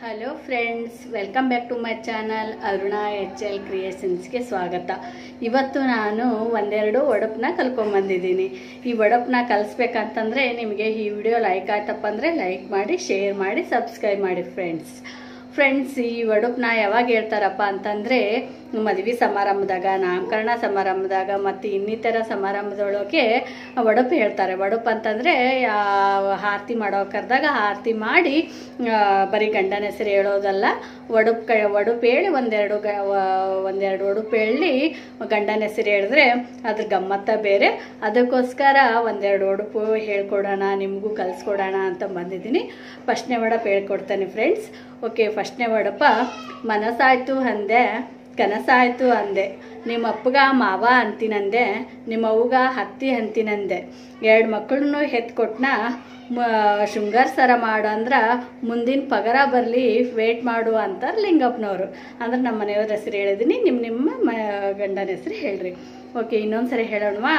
hello friends welcome back to my channel Aruna H L ಕ್ರಿಯೇಷನ್ಸ್ಗೆ ಸ್ವಾಗತ ಇವತ್ತು ನಾನು ಒಂದೆರಡು ಒಡಪನ್ನ ಕಲ್ಕೊಂಬಂದಿದ್ದೀನಿ ಈ ಒಡಪನ್ನ ಕಲಿಸ್ಬೇಕಂತಂದರೆ ನಿಮಗೆ ಈ ವಿಡಿಯೋ ಲೈಕ್ ಆಯ್ತಪ್ಪ ಅಂದರೆ ಲೈಕ್ ಮಾಡಿ ಶೇರ್ ಮಾಡಿ ಸಬ್ಸ್ಕ್ರೈಬ್ ಮಾಡಿ ಫ್ರೆಂಡ್ಸ್ ಫ್ರೆಂಡ್ಸ್ ಈ ಒಡಪನ್ನ ಯಾವಾಗ ಹೇಳ್ತಾರಪ್ಪ ಅಂತಂದರೆ ಮದುವೆ ಸಮಾರಂಭದಾಗ ನಾಮಕರಣ ಸಮಾರಂಭದಾಗ ಮತ್ತು ಇನ್ನಿತರ ಸಮಾರಂಭದೊಳಗೆ ಒಡಪು ಹೇಳ್ತಾರೆ ಒಡಪು ಅಂತಂದರೆ ಆರತಿ ಮಾಡೋ ಕರೆದಾಗ ಆರತಿ ಮಾಡಿ ಆ, ಬರೀ ಗಂಡನ ಹೆಸರು ಹೇಳೋದಲ್ಲ ಒಡಪು ಕ ಒಡಪು ಹೇಳಿ ಒಂದೆರಡು ಗ ವ- ಒಂದೆರಡು ಒಡಪು ಹೇಳಿ ಗಂಡನ ಹೆಸರು ಹೇಳಿದ್ರೆ ಅದ್ರ ಗಮ್ಮತ್ತ ಬೇರೆ ಅದಕ್ಕೋಸ್ಕರ ಒಂದೆರಡು ಒಡಪು ಹೇಳ್ಕೊಡೋಣ ನಿಮಗೂ ಕಲಿಸ್ಕೊಡೋಣ ಅಂತ ಬಂದಿದ್ದೀನಿ ಫಸ್ಟ್ನೇ ಒಡಪು ಹೇಳ್ಕೊಡ್ತೇನೆ ಫ್ರೆಂಡ್ಸ್ ಓಕೆ ಫಸ್ಟ್ನೇ ಒಡಪ ಮನಸ್ಸಾಯ್ತು ಅಂದೆ ಕನಸಾಯ್ತು ಅಂದೆ ನಿಮ್ಮ ಅಪ್ಪಗ ಮಾವ ಅಂತಿನಂದೆ ನಿಮ್ಮ ಅವ್ಗ ಹತ್ತಿ ಅಂತಿನಂದೆ ಎರಡು ಮಕ್ಕಳನ್ನು ಹೆತ್ಕೊಟ್ನ ಮ ಶೃಂಗಾರ ಸರ ಮಾಡು ಅಂದ್ರೆ ಮುಂದಿನ ಪಗರ ಬರಲಿ ವೇಟ್ ಮಾಡು ಅಂತಾರೆ ಲಿಂಗಪ್ಪನವರು ಅಂದ್ರೆ ನಮ್ಮ ಮನೆಯವ್ರ ಹೆಸರು ಹೇಳಿದ್ದೀನಿ ನಿಮ್ಮ ನಿಮ್ಮ ಮ ಗಂಡನ ಹೆಸರು ಹೇಳ್ರಿ ಓಕೆ ಇನ್ನೊಂದು ಸರಿ ಹೇಳೋಣವಾ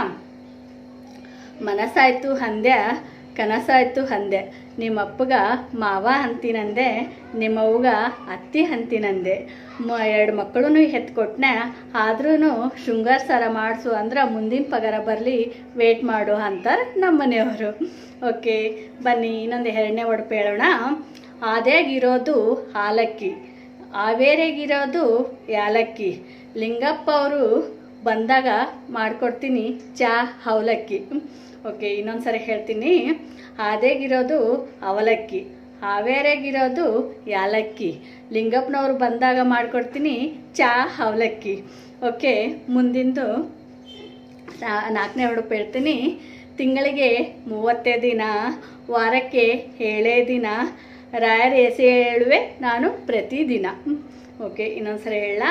ಮನಸ್ಸಾಯ್ತು ಅಂದೆ ಕನಸಾಯ್ತು ಅಂದೆ ನಿಮ್ಮ ಅಪ್ಪಗ ಮಾವ ಅಂತಿನಂದೆ ನಿಮ್ಮ ಅವ್ಗ ಅತ್ತಿ ಅಂತಿನಂದೆ ಮ ಎರಡು ಮಕ್ಕಳೂ ಹೆತ್ಕೊಟ್ನೆ ಆದ್ರೂ ಶೃಂಗಾರ ಸರ ಮಾಡಿಸು ಅಂದ್ರೆ ಮುಂದಿನ ಪಗಾರ ಬರಲಿ ವೇಟ್ ಮಾಡು ಅಂತಾರೆ ನಮ್ಮ ಮನೆಯವರು ಓಕೆ ಬನ್ನಿ ಇನ್ನೊಂದು ಎರಡನೇ ಒಡಪು ಹೇಳೋಣ ಆದ್ಯಾಗಿರೋದು ಹಾಲಕ್ಕಿ ಹಾವೇರಿಯಾಗಿರೋದು ಯಾಲಕ್ಕಿ ಲಿಂಗಪ್ಪ ಅವರು ಬಂದಾಗ ಮಾಡಿಕೊಡ್ತೀನಿ ಚಾ ಅವಲಕ್ಕಿ ಓಕೆ ಇನ್ನೊಂದು ಸರಿ ಹೇಳ್ತೀನಿ ಹಾದೇಗಿರೋದು ಅವಲಕ್ಕಿ ಹಾವೇರಿಯಾಗಿರೋದು ಯಾಲಕ್ಕಿ ಲಿಂಗಪ್ಪನವ್ರು ಬಂದಾಗ ಮಾಡಿಕೊಡ್ತೀನಿ ಚಾ ಅವಲಕ್ಕಿ ಓಕೆ ಮುಂದಿಂದು ನಾ- ನಾಲ್ಕನೇ ಉಡುಪು ಹೇಳ್ತೀನಿ ತಿಂಗಳಿಗೆ ಮೂವತ್ತೇ ದಿನ ವಾರಕ್ಕೆ ಏಳೇ ದಿನ ರಾಯರ ಹೆಸರು ಹೇಳುವೆ ನಾನು ಪ್ರತಿದಿನ ಓಕೆ ಇನ್ನೊಂದ್ಸರಿ ಹೇಳ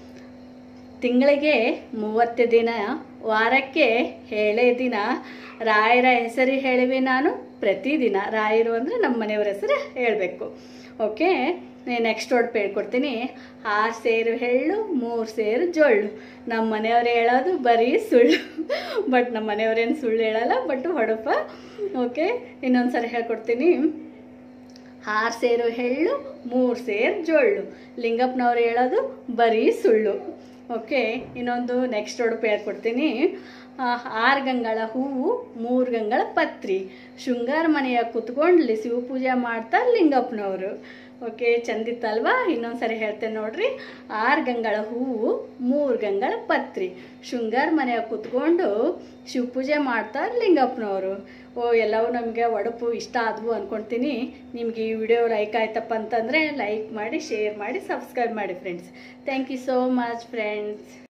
ತಿಂಗಳಿಗೆ ಮೂವತ್ತು ದಿನ ವಾರಕ್ಕೆ ಏಳೇ ದಿನ ರಾಯರ ಹೆಸರು ಹೇಳುವೆ ನಾನು ಪ್ರತಿದಿನ ರಾಯರು ಅಂದರೆ ನಮ್ಮ ಮನೆಯವ್ರ ಹೆಸರು ಹೇಳಬೇಕು ಓಕೆ ನೆಕ್ಸ್ಟ್ ವರ್ಡ್ ಹೇಳ್ಕೊಡ್ತೀನಿ ಆರು ಸೇರು ಎಳ್ಳು ಮೂರು ಸೇರು ಜೊಳ್ಳು ನಮ್ಮ ಮನೆಯವ್ರು ಹೇಳೋದು ಬರೀ ಸುಳ್ಳು ಬಟ್ ನಮ್ಮ ಮನೆಯವ್ರೇನು ಸುಳ್ಳು ಹೇಳಲ್ಲ ಬಟ್ ಹೊಡಪ ಓಕೆ ಇನ್ನೊಂದು ಸರಿ ಹೇಳ್ಕೊಡ್ತೀನಿ ಆರು ಸೇರು ಎಳ್ಳು ಮೂರು ಸೇರು ಜೊಳ್ಳು ಲಿಂಗಪ್ಪನವ್ರು ಹೇಳೋದು ಬರೀ ಸುಳ್ಳು ಓಕೆ ಇನ್ನೊಂದು ನೆಕ್ಸ್ಟ್ ಉಡುಪು ಹೇಳ್ಕೊಡ್ತೀನಿ ಆ, ಆರು ಗಂಗಳ ಹೂವು ಮೂರು ಗಂಗಳ ಪತ್ರಿ ಶೃಂಗಾರ ಮನೆಯ ಕುತ್ಕೊಂಡ್ಲಿ ಶಿವ ಪೂಜೆ ಮಾಡ್ತಾರೆ ಲಿಂಗಪ್ಪನವರು ಓಕೆ ಚಂದಿತ್ತಲ್ವಾ ಇನ್ನೊಂದು ಸರಿ ಹೇಳ್ತೇನೆ ನೋಡ್ರಿ ಆರು ಗಂಗಳ ಹೂವು ಮೂರು ಗಂಗಳ ಪತ್ರಿ ಶೃಂಗಾರ ಮನೆಯ ಕುತ್ಕೊಂಡು ಶಿವ ಪೂಜೆ ಮಾಡ್ತಾರೆ ಲಿಂಗಪ್ಪನವರು ಓ ಎಲ್ಲವೂ ನಮಗೆ ಒಡಪು ಇಷ್ಟ ಆದವು ಅಂದ್ಕೊಳ್ತೀನಿ ನಿಮಗೆ ಈ ವಿಡಿಯೋ ಲೈಕ್ ಆಯ್ತಪ್ಪ ಅಂತಂದರೆ ಲೈಕ್ ಮಾಡಿ ಶೇರ್ ಮಾಡಿ ಸಬ್ಸ್ಕ್ರೈಬ್ ಮಾಡಿ friends thank you so much friends